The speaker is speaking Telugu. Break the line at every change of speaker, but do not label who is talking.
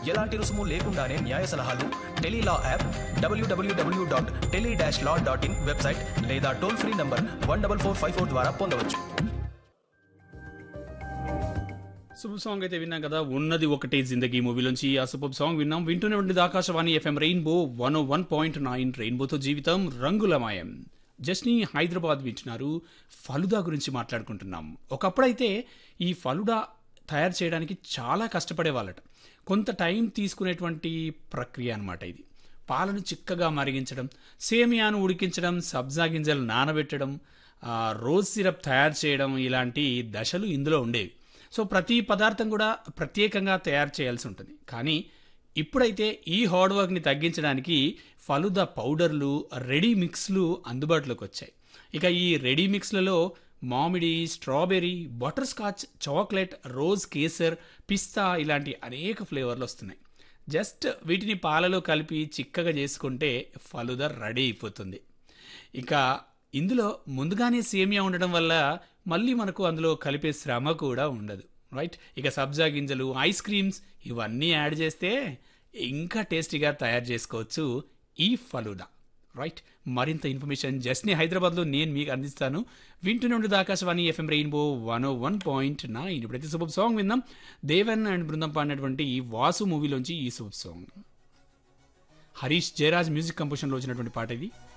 ఎలాంటి రుసుము లేకుండానే న్యాయ సలహాలు tele law app W W W dot tele dash law dot in website లేదా toll free number one double four five four ద్వారా పొందవచ్చు
సూపర్ సాంగ్ అయితే విన్నాం కదా ఉన్నది ఒకటే జిందగీ మూవీలోంచి ఆ సూపర్ సాంగ్ విన్నాం వింటూనే ఉండేది Akashvani FM rainbow one one point nine రెయిన్బోతో జీవితం రంగులమయం జస్ని హైదరాబాద్ వింటున్నారు ఫలుదా గురించి మాట్లాడుకుంటున్నాం ఒకప్పుడైతే ఈ ఫలుడా తయారు చేయడానికి చాలా కష్టపడే వాళ్ళట కొంత టైం తీసుకునేటువంటి ప్రక్రియ అనమాట ఇది పాలను చిక్కగా మరిగించడం సేమియాను ఉడికించడం సబ్జా గింజలు నానబెట్టడం ఆ, రోజ్ సిరప్ తయారు చేయడం ఇలాంటి దశలు ఇందులో ఉండేవి సో ప్రతి పదార్థం కూడా ప్రత్యేకంగా తయారు చేయాల్సి ఉంటుంది కానీ ఇప్పుడైతే ఈ హార్డ్ వర్క్ని తగ్గించడానికి ఫలుదా పౌడర్లు రెడీ మిక్స్లు అందుబాటులోకి వచ్చాయి ఇక ఈ రెడీ మిక్స్లలో మామిడి strawberry butterscotch chocolate rose kesar pista ఇలాంటి అనేక ఫ్లేవర్లు వస్తున్నాయి జస్ట్ వీటిని పాలలో కలిపి చిక్కగా చేసుకుంటే ఫలుదా రెడీ అయిపోతుంది ఇక ఇందులో ముందుగానే సేమియా ఉండడం వల్ల మళ్ళీ మనకు అందులో కలిపే శ్రమ కూడా ఉండదు రైట్ ఇక సబ్జా గింజలు ఐస్ క్రీమ్స్ ఇవన్నీ యాడ్ చేస్తే ఇంకా టేస్టీగా తయారు చేసుకోవచ్చు ఈ ఫలూదా రైట్ మరింత ఇన్ఫర్మేషన్ జస్ట్ని హైదరాబాద్లో నేను మీకు అందిస్తాను వింటూనే ఉండదు Akashvani FM rainbow one one point nine ఇప్పుడైతే సూపర్ సాంగ్ విందాం దేవన్ అండ్ బృందం పాడినటువంటి ఈ వాసు మూవీలోంచి ఈ super song Harish Jayaraj music కంపోజిషన్లో వచ్చినటువంటి పాట ఇది